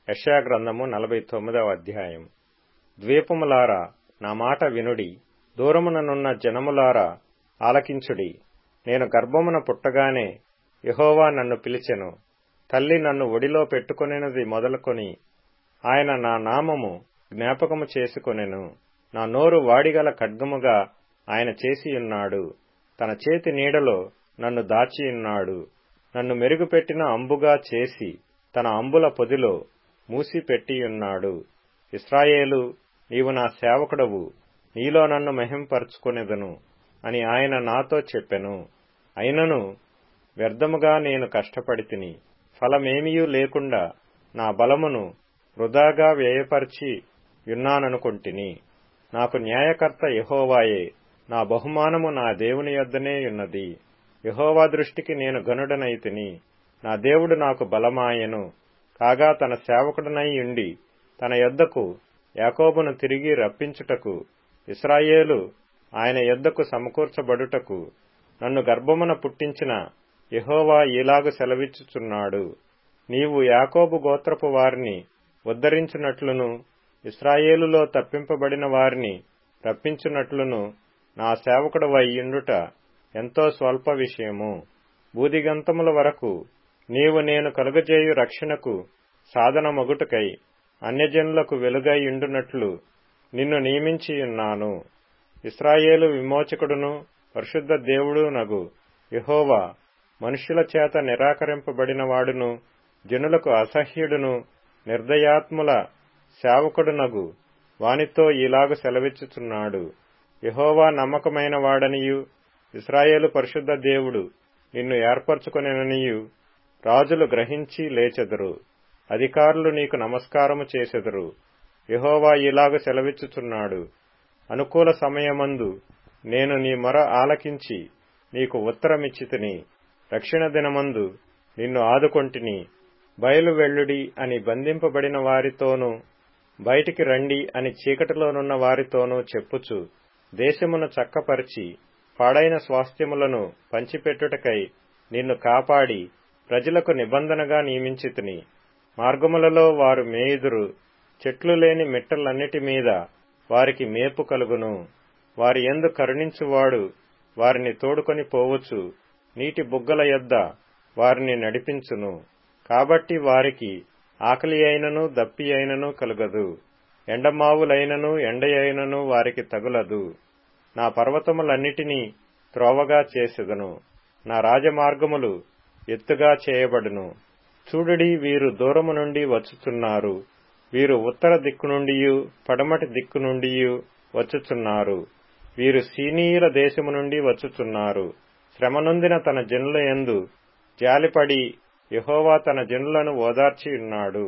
యశాగ్రంథము నలభై తొమ్మిదవ అధ్యాయం ద్వీపములారా నా మాట వినుడి దూరముననున్న జనములారా ఆలకించుడి నేను గర్భమున పుట్టగానే యహోవా నన్ను పిలిచెను తల్లి నన్ను ఒడిలో పెట్టుకొనినది మొదలుకొని ఆయన నా నామము జ్ఞాపకము చేసుకొనెను నా నోరు వాడిగల ఖడ్గముగా ఆయన చేసియున్నాడు తన చేతి నీడలో నన్ను దాచియున్నాడు నన్ను మెరుగుపెట్టిన అంబుగా చేసి తన అంబుల పొదిలో మూసిపెట్టియున్నాడు ఇస్రాయేలు నీవు నా సేవకుడవు నీలో నన్ను మహింపరచుకొనెదను అని ఆయన నాతో చెప్పెను అయినను వ్యర్థముగా నేను కష్టపడి తిని ఫలమేమియూ లేకుండా నా బలమును వృధాగా వ్యయపరిచి యున్నాననుకొంటిని నాకు న్యాయకర్త యహోవాయే నా బహుమానము నా దేవుని యొద్దనే ఉన్నది యహోవా దృష్టికి నేను గనుడనైతిని నా దేవుడు నాకు బలమాయెను కాగా తన సేవకుడనై ఉండి తన యొద్దకు యాకోబును తిరిగి రప్పించుటకు ఇస్రాయేలు ఆయన యొద్దకు సమకూర్చబడుటకు నన్ను గర్భమున పుట్టించిన యహోవా ఈలాగు సెలవిచ్చుచున్నాడు నీవు యాకోబు గోత్రపు వారిని ఉద్ధరించున్నట్లును ఇస్రాయేలులో తప్పింపబడిన వారిని రప్పించున్నట్లును నా సేవకుడు ఇండుట ఎంతో స్వల్ప విషయము బూదిగంతముల వరకు నీవు నేను కలుగజేయు రక్షణకు సాధనమగుటకై అన్యజనులకు వెలుగై ఉండునట్లు నిన్ను నియమించియున్నాను ఇస్రాయేలు విమోచకుడును పరిశుద్ధ దేవుడు నగు యహోవా మనుష్యుల చేత నిరాకరింపబడినవాడును జనులకు అసహ్యుడును నిర్దయాత్ముల సేవకుడునగు వానితో ఈలాగు సెలవిచ్చుచున్నాడు యహోవా నమ్మకమైన వాడనియు ఇస్రాయేలు పరిశుద్ధ దేవుడు నిన్ను ఏర్పరచుకొనెననియు రాజులు గ్రహించి లేచెదరు అధికారులు నీకు నమస్కారము చేసెదరు యహోవా ఇలాగ సెలవిచ్చుచున్నాడు అనుకూల సమయమందు నేను నీ మొర ఆలకించి నీకు ఉత్తరమిచ్చితిని రక్షణ దినమందు నిన్ను ఆదుకొంటిని బయలు వెళ్ళుడి అని బంధింపబడిన వారితోనూ బయటికి రండి అని చీకటిలోనున్న వారితోనూ చెప్పుచు దేశమును చక్కపరిచి పాడైన స్వాస్థ్యములను పంచిపెట్టుటకై నిన్ను కాపాడి ప్రజలకు నిబంధనగా నియమించితిని మార్గములలో వారు మేయుదురు చెట్లు లేని మిట్టలన్నిటి మీద వారికి మేపు కలుగును వారి ఎందు కరుణించువాడు వారిని తోడుకొని పోవచ్చు నీటి బుగ్గల యొద్ద వారిని నడిపించును కాబట్టి వారికి ఆకలి అయినను దప్పి అయినను కలుగదు ఎండమావులైనను ఎండయైనను వారికి తగులదు నా పర్వతములన్నిటినీ త్రోవగా చేసెదను నా రాజమార్గములు ఎత్తుగా చేయబడును చూడుడి వీరు దూరము నుండి వచ్చుచున్నారు వీరు ఉత్తర దిక్కు నుండి పడమటి దిక్కు నుండి వచ్చుచున్నారు వీరు సీనీయుల దేశము నుండి వచ్చుచున్నారు శ్రమనొందిన తన జనుల ఎందు జాలిపడి యహోవా తన జనులను ఓదార్చి ఉన్నాడు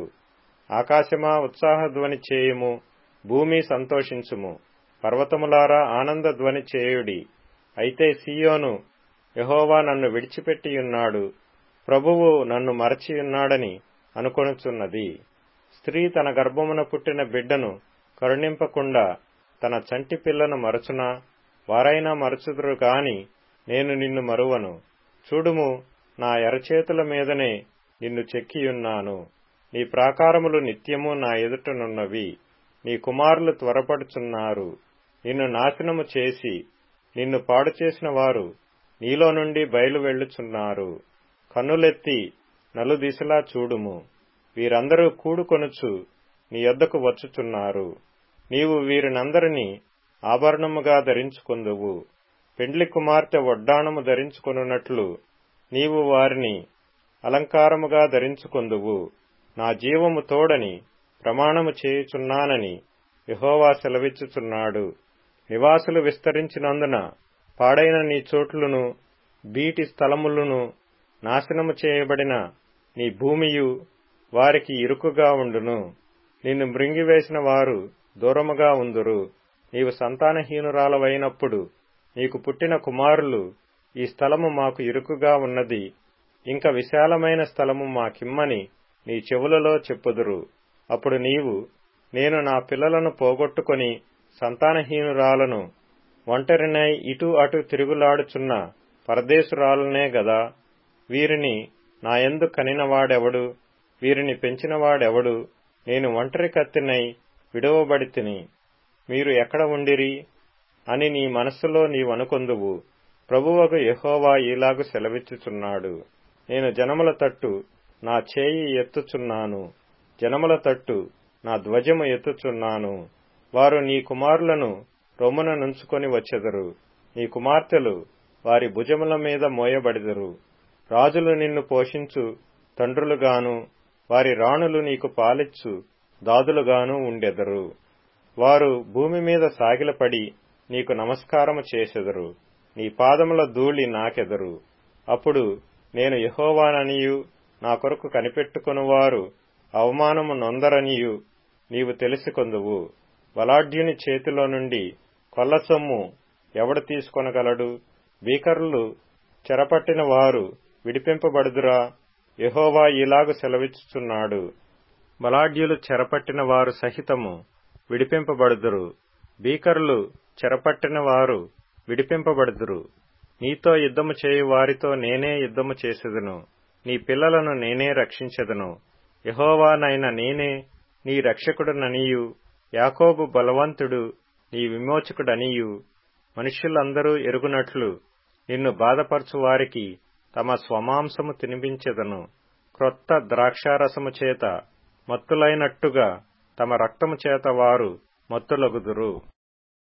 ఆకాశమా ఉత్సాహధ్వని చేయుము భూమి సంతోషించుము పర్వతములారా ఆనంద ధ్వని చేయుడి అయితే సియోను యహోవా నన్ను విడిచిపెట్టియున్నాడు ప్రభువు నన్ను మరచియున్నాడని అనుకొనుచున్నది స్త్రీ తన గర్భమున పుట్టిన బిడ్డను కరుణింపకుండా తన చంటి పిల్లను మరచునా వారైనా మరచుదురు కాని నేను నిన్ను మరువను చూడుము నా ఎరచేతుల మీదనే నిన్ను చెక్కియున్నాను నీ ప్రాకారములు నిత్యము నా ఎదుటనున్నవి నీ కుమారులు త్వరపడుచున్నారు నిన్ను నాశనము చేసి నిన్ను పాడు చేసిన వారు నీలో నుండి బయలు వెళ్ళుచున్నారు కన్నులెత్తి నలుదిశలా చూడుము వీరందరూ కూడుకొనుచు నీ యొద్దకు వచ్చుచున్నారు నీవు వీరినందరినీ ఆభరణముగా ధరించుకొందువు పెండ్లి కుమార్తె వడ్డాణము ధరించుకొనున్నట్లు నీవు వారిని అలంకారముగా ధరించుకొందువు నా జీవము తోడని ప్రమాణము చేయుచున్నానని యహోవా సెలవిచ్చుచున్నాడు నివాసులు విస్తరించినందున పాడైన నీ చోట్లును బీటి స్థలములను నాశనము చేయబడిన నీ భూమియు వారికి ఇరుకుగా ఉండును నిన్ను మృంగివేసిన వారు దూరముగా ఉందురు నీవు సంతానహీనురాలవైనప్పుడు నీకు పుట్టిన కుమారులు ఈ స్థలము మాకు ఇరుకుగా ఉన్నది ఇంకా విశాలమైన స్థలము మాకిమ్మని నీ చెవులలో చెప్పుదురు అప్పుడు నీవు నేను నా పిల్లలను పోగొట్టుకొని సంతానహీనురాలను ఒంటరినై ఇటు అటు తిరుగులాడుచున్న పరదేశురాలనే గదా వీరిని నా ఎందు కనినవాడెవడు వీరిని పెంచినవాడెవడు నేను ఒంటరి కత్తినై విడవబడి తిని మీరు ఎక్కడ ఉండిరి అని నీ మనస్సులో నీవనుకొందువు ప్రభువగు యహోవా ఈలాగు సెలవిచ్చుచున్నాడు నేను జనముల తట్టు నా చేయి ఎత్తుచున్నాను జనముల తట్టు నా ధ్వజము ఎత్తుచున్నాను వారు నీ కుమారులను రొమ్మున నుంచుకొని వచ్చెదరు నీ కుమార్తెలు వారి భుజముల మీద మోయబడిదరు రాజులు నిన్ను పోషించు తండ్రులుగాను వారి రాణులు నీకు పాలిచ్చు దాదులుగాను ఉండెదరు వారు భూమి మీద సాగిలపడి నీకు నమస్కారము చేసెదరు నీ పాదముల ధూళి నాకెదరు అప్పుడు నేను యహోవాననియు నా కొరకు కనిపెట్టుకునివారు అవమానము నొందరనియు నీవు తెలుసుకొందువు బలాఢ్యుని చేతిలో నుండి కొల్ల సొమ్ము ఎవడు తీసుకొనగలడు బీకర్లు చెరపట్టిన వారు విడిపింపబడుదురా యహోవా ఇలాగు సెలవిచ్చుచున్నాడు బలాఢ్యులు చెరపట్టిన వారు సహితము విడిపింపబడుదురు బీకరులు చెరపట్టిన వారు విడిపింపబడుదురు నీతో యుద్ధము చేయు వారితో నేనే యుద్ధము చేసేదను నీ పిల్లలను నేనే రక్షించెదను యహోవానైన నేనే నీ రక్షకుడననియు యాకోబు బలవంతుడు నీ విమోచకుడనియు మనుష్యులందరూ ఎరుగునట్లు నిన్ను బాధపరచు వారికి తమ స్వమాంసము తినిపించెదను క్రొత్త ద్రాక్షారసము చేత మత్తులైనట్టుగా తమ రక్తము చేత వారు మత్తులగుదురు